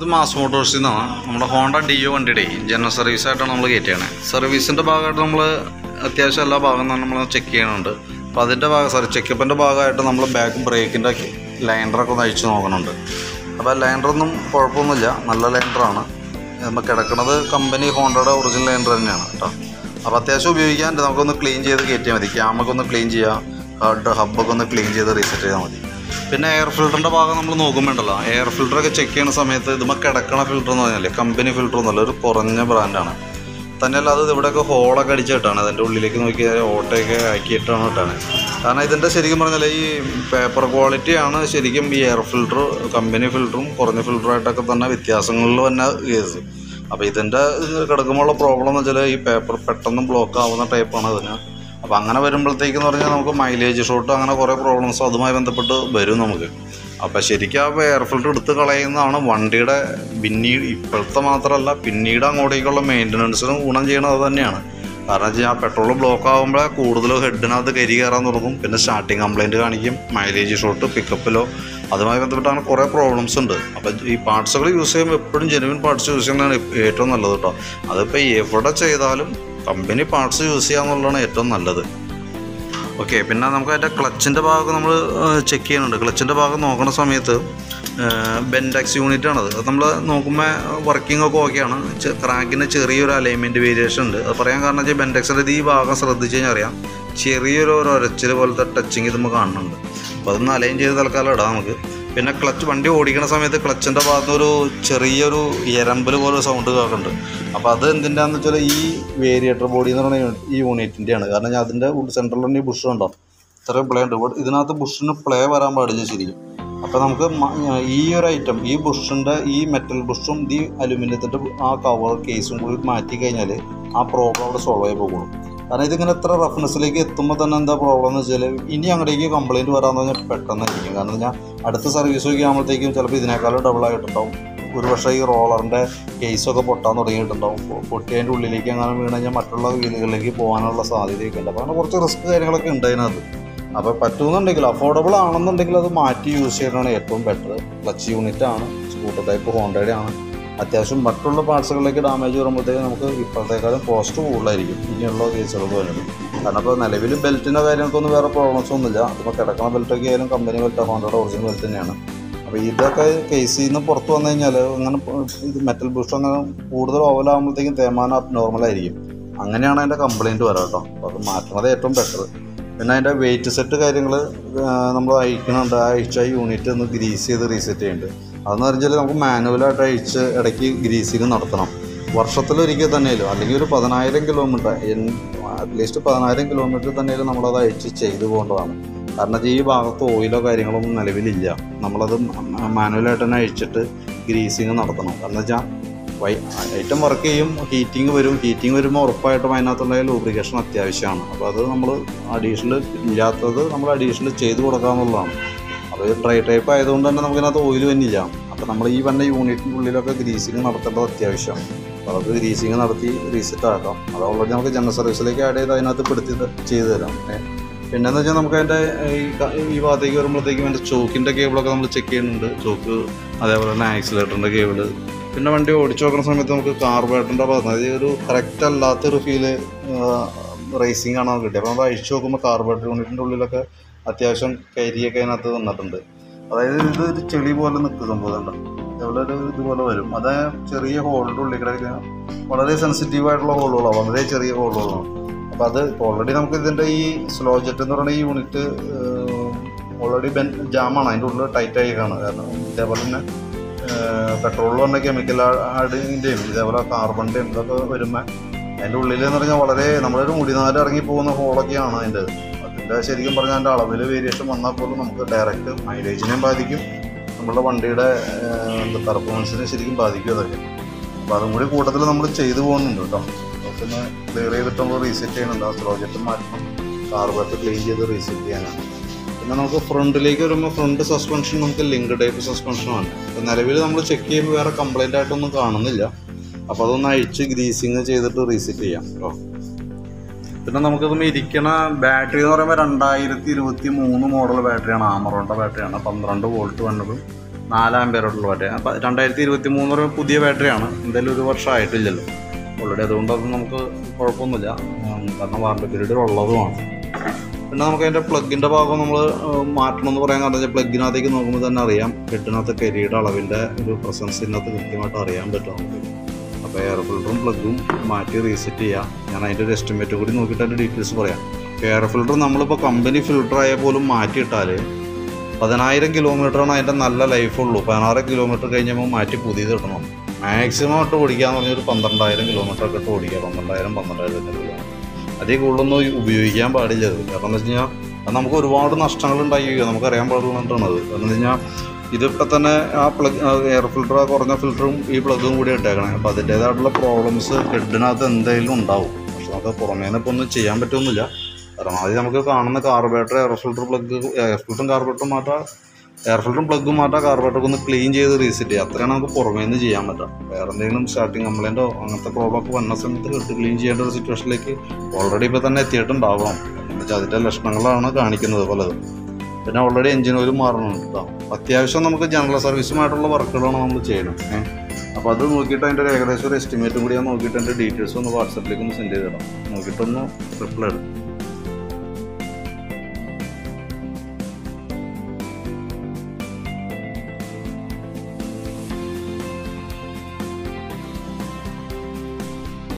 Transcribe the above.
ഇത് മാസ് മോട്ടോഴ്സിൽ നിന്നാണ് നമ്മുടെ ഹോണ്ട ഡിയോ വണ്ടിയുടെ ജനറൽ സർവീസ് ആയിട്ടാണ് നമ്മൾ കയറ്റിയാണ് സർവീസിൻ്റെ ഭാഗമായിട്ട് നമ്മൾ അത്യാവശ്യം എല്ലാ ഭാഗം തന്നെ നമ്മൾ ചെക്ക് ചെയ്യുന്നുണ്ട് അപ്പോൾ അതിൻ്റെ ഭാഗം സോറി ചെക്കപ്പിൻ്റെ ഭാഗമായിട്ട് നമ്മൾ ബാക്ക് ബ്രേക്കിൻ്റെ ലൈൻഡറൊക്കെ ഒന്ന് അഴിച്ച് നോക്കുന്നുണ്ട് അപ്പോൾ ലൈൻഡറൊന്നും കുഴപ്പമൊന്നുമില്ല നല്ല ലൈൻഡറാണ് നമ്മൾ കിടക്കുന്നത് കമ്പനി ഹോണ്ടയുടെ ഒറിജിനൽ ലൈൻഡർ തന്നെയാണ് കേട്ടോ അപ്പോൾ അത്യാവശ്യം ഉപയോഗിക്കാൻ നമുക്കൊന്ന് ക്ലീൻ ചെയ്ത് കയറ്റിയാൽ മതി ക്യാമൊക്കെ ഒന്ന് ക്ലീൻ ചെയ്യുക ഹഡ് ഹബ്ബൊക്കെ ഒന്ന് ക്ലീൻ ചെയ്ത് റീസെറ്റ് ചെയ്താൽ മതി പിന്നെ എയർ ഫിൽറ്ററിൻ്റെ ഭാഗം നമ്മൾ നോക്കുമ്പോണ്ടല്ലോ എയർ ഫിൽറ്ററൊക്കെ ചെക്ക് ചെയ്യുന്ന സമയത്ത് ഇതുമ്പോൾ കിടക്കണ ഫിൽറ്റർ എന്ന് പറഞ്ഞാൽ കമ്പനി ഫിൽറ്റർ ഒന്നുമല്ല ഒരു കുറഞ്ഞ ബ്രാൻഡാണ് തന്നെയല്ല അത് ഇവിടെയൊക്കെ ഹോളൊക്കെ അടിച്ചിട്ടാണ് അതിൻ്റെ ഉള്ളിലേക്ക് നോക്കിയാൽ ഓട്ടയൊക്കെ ആക്കിയിട്ടാണ് ഇട്ടാണ് കാരണം ഇതിൻ്റെ ശരിക്കും പറഞ്ഞാൽ ഈ പേപ്പർ ക്വാളിറ്റിയാണ് ശരിക്കും ഈ എയർ ഫിൽറ്റർ കമ്പനി ഫിൽറ്ററും കുറഞ്ഞ ഫിൽറ്ററായിട്ടൊക്കെ തന്നെ വ്യത്യാസങ്ങളിൽ തന്നെ കേസ് അപ്പോൾ ഇതിൻ്റെ കിടക്കുമ്പോഴുള്ള പ്രോബ്ലം എന്ന് വെച്ചാൽ ഈ പേപ്പർ പെട്ടെന്ന് ബ്ലോക്ക് ആവുന്ന ടൈപ്പാണ് ഇതിന് അപ്പോൾ അങ്ങനെ വരുമ്പോഴത്തേക്കെന്ന് പറഞ്ഞാൽ നമുക്ക് മൈലേജ് ഷോട്ട് അങ്ങനെ കുറേ പ്രോബ്ലംസ് അതുമായി ബന്ധപ്പെട്ട് വരും നമുക്ക് അപ്പോൾ ശരിക്കും ആ എയർ ഫിൽറ്റർ എടുത്ത് കളയുന്നതാണ് വണ്ടിയുടെ പിന്നീട് ഇപ്പോഴത്തെ മാത്രമല്ല പിന്നീട് അങ്ങോട്ടേക്കുള്ള മെയിൻ്റനൻസിനും ഗുണം ചെയ്യണത് അത് തന്നെയാണ് കാരണം വെച്ചാൽ ആ പെട്രോൾ ബ്ലോക്ക് ആകുമ്പോൾ കൂടുതൽ ഹെഡിനകത്ത് കരി കയറാൻ തുടങ്ങും പിന്നെ സ്റ്റാർട്ടിങ് കംപ്ലൈൻറ്റ് കാണിക്കും മൈലേജ് ഷോട്ട് പിക്കപ്പിലോ അതുമായി ബന്ധപ്പെട്ടാണ് കുറേ പ്രോബ്ലംസ് ഉണ്ട് അപ്പോൾ ഈ പാർട്സുകൾ യൂസ് ചെയ്യുമ്പോൾ എപ്പോഴും ജെനുവിൻ പാർട്സ് യൂസ് ചെയ്യുന്നതാണ് ഏറ്റവും നല്ലത് കേട്ടോ അതിപ്പോൾ എവിടെ ചെയ്താലും കമ്പനി പാർട്സ് യൂസ് ചെയ്യാന്നുള്ളതാണ് ഏറ്റവും നല്ലത് ഓക്കെ പിന്നെ നമുക്ക് അതിൻ്റെ ക്ലച്ചിൻ്റെ ഭാഗം നമ്മൾ ചെക്ക് ചെയ്യുന്നുണ്ട് ക്ലച്ചിൻ്റെ ഭാഗം നോക്കുന്ന സമയത്ത് ബെൻഡക്സ് യൂണിറ്റ് ആണത് അത് നമ്മൾ നോക്കുമ്പോൾ വർക്കിംഗ് ഒക്കെ ഓക്കെയാണ് ക്രാങ്കിന് ചെറിയൊരു അലൈൻമെൻറ്റ് വേരിയേഷൻ ഉണ്ട് അത് പറയാൻ കാരണം വെച്ചാൽ ബെൻഡക്സിൻ്റെ ഈ ഭാഗം ശ്രദ്ധിച്ച് കഴിഞ്ഞാൽ അറിയാം ചെറിയൊരു ഒരു ഒരച്ചിൽ പോലത്തെ ടച്ചിങ് ഇത് നമുക്ക് കാണുന്നുണ്ട് അപ്പോൾ അതൊന്ന് അലൈൻ ചെയ്ത് തൽക്കാലം ഇടാം നമുക്ക് പിന്നെ ക്ലച്ച് വണ്ടി ഓടിക്കുന്ന സമയത്ത് ക്ലച്ചിൻ്റെ ഭാഗത്ത് ഒരു ചെറിയൊരു എരമ്പൽ പോലെ സൗണ്ട് കേൾക്കുന്നുണ്ട് അപ്പോൾ അത് എന്തിൻ്റെയാണെന്ന് വെച്ചാൽ ഈ വേരിയേറ്റർ ബോഡി എന്ന് പറയുന്ന യൂണിറ്റ് ഈ യൂണിറ്റിൻ്റെയാണ് കാരണം ഞാൻ അതിൻ്റെ സെൻട്രലിൽ തന്നെ ഈ ബുഷ് ഉണ്ടോ ഇത്രയും പ്ലേ ഉണ്ട് ഇവിടെ ഇതിനകത്ത് ബുഷിന് പ്ലേ വരാൻ പാടില്ല ശരിക്കും അപ്പോൾ നമുക്ക് മ- ഈ ഒരു ഐറ്റം ഈ ബുഷിൻ്റെ ഈ മെറ്റൽ ബുഷും ഈ അലുമിനിയത്തിൻ്റെ ആ കവർ കേസും കൂടി മാറ്റി കഴിഞ്ഞാൽ ആ പ്രോബ്ലം അവിടെ സോൾവ് ആയി പോകുള്ളൂ കാരണം ഇതിങ്ങനെ ഇത്ര റഫ്നെസ്സിലേക്ക് എത്തുമ്പോൾ തന്നെ എന്താ പ്രോബ്ലം എന്ന് വെച്ചാൽ ഇനി അങ്ങോട്ടേക്ക് കംപ്ലയിൻറ്റ് വരാമെന്ന് പറഞ്ഞാൽ പെട്ടെന്നായിരിക്കും കാരണം ഞാൻ അടുത്ത സർവീസ് ഒക്കെ ആകുമ്പോഴത്തേക്കും ചിലപ്പോൾ ഇതിനേക്കാളും ഡബിൾ ആയിട്ടുണ്ടാവും ഒരു പക്ഷേ ഈ റോളറിൻ്റെ കേസൊക്കെ പൊട്ടാൻ തുടങ്ങിയിട്ടുണ്ടാവും പൊ- പൊട്ടിയതിൻ്റെ ഉള്ളിലേക്ക് അങ്ങനെ വീണ് കഴിഞ്ഞാൽ മറ്റുള്ള വീലുകളിലേക്ക് പോകാനുള്ള സാധ്യതയൊക്കെ ഉണ്ട് അപ്പോൾ അങ്ങനെ കുറച്ച് റിസ്ക് കാര്യങ്ങളൊക്കെ ഉണ്ട് അതിനകത്ത് അപ്പോൾ പറ്റുമെന്നുണ്ടെങ്കിൽ അഫോർഡബിൾ ആണെന്നുണ്ടെങ്കിൽ അത് മാറ്റി യൂസ് ചെയ്യുന്നതാണ് ഏറ്റവും ബെറ്റർ ക്ലച്ച് യൂണിറ്റ് ആണ് സ്കൂട്ടർ ടൈപ്പ് ഹോണ്ടയുടെ ആണ് അത്യാവശ്യം മറ്റുള്ള പാർട്സുകളിലേക്ക് ഡാമേജ് വരുമ്പോഴത്തേക്ക് നമുക്ക് ഇപ്പോഴത്തേക്കാളും കോസ്റ്റ് കൂടുതലായിരിക്കും ഇനിയുള്ള കേസുകൾക്ക് വരുന്നത് കാരണം ഇപ്പോൾ നിലവിൽ ബെൽറ്റിൻ്റെ കാര്യങ്ങൾക്കൊന്നും വേറെ പ്രോബ്ലംസ് ഒന്നുമില്ല അതിപ്പോൾ കിടക്കുന്ന ബെൽറ്റൊക്കെ ആയാലും കമ്പനി ബെൽറ്റ് ഹോണ്ടയുടെ ഒറിജിനൽ ബെൽറ്റ് തന്നെയാണ് അപ്പോൾ ഇതൊക്കെ കേസിൽ നിന്ന് പുറത്ത് വന്നു കഴിഞ്ഞാൽ അങ്ങനെ പ- ഇത് മെറ്റൽ ബൂസ്റ്റ് അങ്ങനെ കൂടുതൽ ഓവലാകുമ്പോഴത്തേക്കും തേമാനം അപ് നോർമലായിരിക്കും അങ്ങനെയാണ് അതിൻ്റെ കംപ്ലയിൻറ്റ് വരാം കേട്ടോ അപ്പോൾ അത് മാറ്റണത് ഏറ്റവും ബെറ്റർ പിന്നെ അതിൻ്റെ വെയിറ്റ് സെറ്റ് കാര്യങ്ങൾ നമ്മൾ അയക്കുന്നുണ്ട് ആ അയച്ച യൂണിറ്റ് ഒന്ന് ഗ്രീസ് ചെയ്ത് റീസെറ്റ് ചെയ്യുന്നുണ്ട് അതെന്ന് പറഞ്ഞാൽ നമുക്ക് മാനുവലായിട്ട് അയച്ച് ഇടയ്ക്ക് ഗ്രീസിങ് നടത്തണം വർഷത്തിലൊരിക്കൽ തന്നെയല്ലോ അല്ലെങ്കിൽ ഒരു പതിനായിരം കിലോമീറ്റർ അറ്റ്ലീസ്റ്റ് പതിനായിരം കിലോമീറ്റർ തന്നെയാലും നമ്മളത് അയച്ച് ചെയ്തു പോകേണ്ടതാണ് കാരണം വെച്ചാൽ ഈ ഭാഗത്ത് ഓയിലോ കാര്യങ്ങളൊന്നും നിലവിലില്ല നമ്മളത് മാനുവലായിട്ട് തന്നെ അഴിച്ചിട്ട് ഗ്രീസിങ് നടത്തണം കാരണം വെച്ചാൽ വൈ ഐറ്റം വർക്ക് ചെയ്യും ഹീറ്റിംഗ് വരും ഹീറ്റിംഗ് വരുമ്പോൾ ഉറപ്പായിട്ടും അതിനകത്തുള്ള ലൂബ്രിക്കേഷൻ അത്യാവശ്യമാണ് അപ്പോൾ അത് നമ്മൾ അഡീഷണൽ ഇല്ലാത്തത് നമ്മൾ അഡീഷണൽ ചെയ്ത് കൊടുക്കാമെന്നുള്ളതാണ് അപ്പോൾ ഇത് ഡ്രൈ ടൈപ്പ് ആയതുകൊണ്ട് തന്നെ നമുക്കിതിനകത്ത് ഓയിൽ വന്നില്ല അപ്പോൾ നമ്മൾ ഈ വന്ന യൂണിറ്റിൻ്റെ ഉള്ളിലൊക്കെ ഗ്രീസിങ് നടത്തേണ്ടത് അത്യാവശ്യമാണ് അപ്പോൾ അത് ഗ്രീസിങ് നടത്തി റീസെറ്റ് ആക്കാം അത് ഓൾറെഡി നമുക്ക് ജനറൽ സർവീസിലേക്ക് ആഡ് ചെയ്ത് അതിനകത്ത് പെടുത്തി ത- ചെയ്ത് തരാം ഏ. പിന്നെന്ന് വെച്ചാൽ നമുക്ക് അതിൻ്റെ ഈ ക- ഈ ഭാഗത്തേക്ക് വരുമ്പോഴത്തേക്കും അതിൻ്റെ ചോക്കിൻ്റെ കേബിളൊക്കെ നമ്മൾ ചെക്ക് ചെയ്യുന്നുണ്ട് ചോക്ക് അതേപോലെ തന്നെ ആക്സിലേറ്ററിൻ്റെ കേബിള് പിന്നെ വണ്ടി ഓടിച്ചു നോക്കുന്ന സമയത്ത് നമുക്ക് കാർബേറ്ററിൻ്റെ ഭാഗത്ത് അതായത് ഒരു കറക്റ്റ് അല്ലാത്തൊരു ഫീല് റേസിംഗ് ആണ് നമുക്ക് കിട്ടിയത് അപ്പോൾ നമ്മൾ അഴിച്ചു നോക്കുമ്പോൾ കാർബേറ്റർ യൂണിറ്റിൻ്റെ ഉള്ളിലൊക്കെ അത്യാവശ്യം കരിയൊക്കെ അതിനകത്ത് വന്നിട്ടുണ്ട് അതായത് ഇത് ഒരു ചെളി പോലെ നിൽക്കും സംഭവം ഉണ്ടോ ഇതുപോലെ ഒരു ഇതുപോലെ വരും അത് ചെറിയ ഹോളിൻ്റെ ഉള്ളിൽ കൂടെ വളരെ സെൻസിറ്റീവ് ആയിട്ടുള്ള ഹോളുകളാണ് വളരെ ചെറിയ ഹോളുകളാണ് അപ്പോൾ അത് ഓൾറെഡി നമുക്ക് ഇതിൻ്റെ ഈ സ്ലോ ജെറ്റ് എന്ന് പറയുന്ന ഈ യൂണിറ്റ് ഓൾറെഡി ബെൻ ജാമാണ് അതിൻ്റെ ഉള്ളിൽ ടൈറ്റ് ആയിക്കാണ് കാരണം ഇതേപോലെ തന്നെ പെട്രോളിൽ വന്ന കെമിക്കൽ ആഡിൻ്റെയും ഇതേപോലെ കാർബണിൻ്റെയും ഇതൊക്കെ വരുമ്പോൾ അതിൻ്റെ ഉള്ളിൽ എന്ന് പറഞ്ഞാൽ വളരെ നമ്മളൊരു മുടിനാല് ഇറങ്ങി പോകുന്ന ഹോളൊക്കെയാണ് അതിൻ്റെ അതിൻ്റെ ശരിക്കും പറഞ്ഞാൽ അതിൻ്റെ അളവിൽ വേരിയേഷൻ വന്നാൽ പോലും നമുക്ക് ഡയറക്റ്റ് മൈലേജിനെയും ബാധിക്കും നമ്മളുടെ വണ്ടിയുടെ ഏഹ്, എന്താ പെർഫോമൻസിനെ ശരിക്കും ബാധിക്കും അതൊക്കെ അപ്പോൾ അതും കൂടി കൂട്ടത്തിൽ നമ്മൾ ചെയ്തു പോകുന്നുണ്ട് കേട്ടോ പിന്നെ ക്ലിയർ ചെയ്തിട്ട് നമ്മൾ റീസെറ്റ് ചെയ്യുന്നുണ്ട് ആ സ്ലോജറ്റ് മാറ്റണം കാർബറ്റ് ക്ലീൻ ചെയ്ത് റീസെറ്റ് ചെയ്യാനാണ് പിന്നെ നമുക്ക് ഫ്രണ്ടിലേക്ക് വരുമ്പോൾ ഫ്രണ്ട് സസ്പെൻഷൻ നമുക്ക് ലിങ്ക് ടൈപ്പ് സസ്പെൻഷനാണ് അപ്പോൾ നിലവിൽ നമ്മൾ ചെക്ക് ചെയ്യുമ്പോൾ വേറെ കംപ്ലൈൻ്റ് ആയിട്ടൊന്നും കാണുന്നില്ല അപ്പോൾ അതൊന്ന് അഴിച്ച് ഗ്രീസിങ് ചെയ്തിട്ട് റീസെറ്റ് ചെയ്യാം കേട്ടോ പിന്നെ നമുക്കിതുമ്പോൾ ഇരിക്കണ ബാറ്ററി എന്ന് പറയുമ്പോൾ രണ്ടായിരത്തി ഇരുപത്തി മൂന്ന് മോഡൽ ബാറ്ററിയാണ് ആമറോണ്ട ബാറ്ററിയാണ് പന്ത്രണ്ട് വോൾട്ട് വന്നതും നാലാം പേരോട്ടുള്ള ബാറ്ററി അപ്പം രണ്ടായിരത്തി ഇരുപത്തി മൂന്ന് പുതിയ ബാറ്ററിയാണ് എന്തായാലും ഒരു വർഷം ആയിട്ടില്ലല്ലോ ഓൾറെഡി അതുകൊണ്ട് അത് നമുക്ക് കുഴപ്പമൊന്നുമില്ല ഉം, കാരണം വാറണ്ടി പീരീഡ് ഉള്ളതുമാണ് പിന്നെ നമുക്ക് അതിൻ്റെ പ്ലഗിൻ്റെ ഭാഗം നമ്മൾ മാറ്റണം എന്ന് പറയാൻ കാരണം വെച്ചാൽ പ്ലഗിനകത്തേക്ക് നോക്കുമ്പോൾ തന്നെ അറിയാം ഹെഡിനകത്ത് കരിയുടെ അളവിൻ്റെ ഒരു പ്രസൻസ് ഇതിനകത്ത് കൃത്യമായിട്ട് അറിയാൻ പറ്റും നമുക്ക് അപ്പോൾ എയർ ഫിൽറ്ററും പ്ലഗും മാറ്റി റീസെറ്റ് ചെയ്യാം ഞാൻ അതിൻ്റെ ഒരു എസ്റ്റിമേറ്റ് കൂടി നോക്കിയിട്ട് അതിൻ്റെ ഡീറ്റെയിൽസ് പറയാം എയർ ഫിൽറ്റർ നമ്മളിപ്പോൾ കമ്പനി ഫിൽറ്റർ ആയാൽ പോലും മാറ്റിയിട്ടാൽ പതിനായിരം കിലോമീറ്ററാണ് അതിൻ്റെ നല്ല ലൈഫ് ഉള്ളൂ പതിനാറ് കിലോമീറ്റർ കഴിഞ്ഞപ്പോൾ മാറ്റി പുതിയത് ഇടണം മാക്സിമം ഇട്ട് ഓടിക്കാന്ന് പറഞ്ഞാൽ ഒരു പന്ത്രണ്ടായിരം കിലോമീറ്റർ ഒക്കെ ഇട്ട് ഓടിക്കുക പന്ത്രണ്ടായിരം പന്ത്രണ്ടായിരം കിലോമീറ്റർ അതിൽ കൂടുതലൊന്നും ഉപയോഗിക്കാൻ പാടില്ല അത് കാരണം എന്ന് വെച്ച് കഴിഞ്ഞാൽ അത് നമുക്ക് ഒരുപാട് നഷ്ടങ്ങൾ ഉണ്ടായിരിക്കുക നമുക്ക് അറിയാൻ പാടുള്ളതാണ് അത് കാരണം എന്ന് വെച്ചാൽ ഇതിപ്പോൾ തന്നെ ആ പ്ലഗ് എയർ ഫിൽറ്റർ കുറഞ്ഞ ഫിൽറ്ററും ഈ പ്ലഗും കൂടി ഇട്ടേക്കണേ അപ്പോൾ അതിൻ്റേതായിട്ടുള്ള പ്രോബ്ലംസ് ഹെഡിനകത്ത് എന്തെങ്കിലും ഉണ്ടാവും പക്ഷെ നമുക്ക് പുറമേ നിന്ന് ഇപ്പോൾ ഒന്നും ചെയ്യാൻ പറ്റുമൊന്നുമില്ല പരമാവധി നമുക്ക് കാണുന്ന carburettor air filter plug air ഫിൽറ്ററും കാർബറേറ്ററും മാറ്റാം എയർ ഫിൽറ്ററും പ്ലഗും മാറ്റാം കാർബറേറ്ററൊക്കെ ഒന്ന് ക്ലീൻ ചെയ്ത് റീസെറ്റ് ചെയ്യുക അത്രയാണ് നമുക്ക് പുറമേ നിന്ന് ചെയ്യാൻ പറ്റുക വേറെ എന്തെങ്കിലും സ്റ്റാർട്ടിങ് കംപ്ലൈൻറ്റോ അങ്ങനത്തെ പ്രോബ്ലം ഒക്കെ വന്ന സമയത്ത് ഹെഡ് ക്ലീൻ ചെയ്യേണ്ട ഒരു സിറ്റുവേഷനിലേക്ക് ഓൾറെഡി ഇപ്പോൾ തന്നെ എത്തിയിട്ടുണ്ടാവണം എന്ന് വെച്ചാൽ അതിൻ്റെ ലക്ഷണങ്ങളാണ് കാണിക്കുന്നത് പലതും പിന്നെ ഓൾറെഡി എഞ്ചിൻ ഓയിലും മാറണുണ്ട് കേട്ടോ അത്യാവശ്യം നമുക്ക് ജനറൽ സർവീസുമായിട്ടുള്ള വർക്കുകളാണ് നമ്മൾ ചെയ്യണം ഏഹ് അപ്പോൾ അത് നോക്കിയിട്ട് അതിൻ്റെ ഒരു ഏകദേശം ഒരു എസ്റ്റിമേറ്റും കൂടി ഞാൻ നോക്കിയിട്ട് അതിൻ്റെ ഡീറ്റെയിൽസ് ഒന്ന് വാട്സപ്പിലേക്ക് ഒന്ന് സെൻഡ് ചെയ്തിടാം നോക്കിയിട്ടൊന്ന് റിപ്ലൈ ഇടും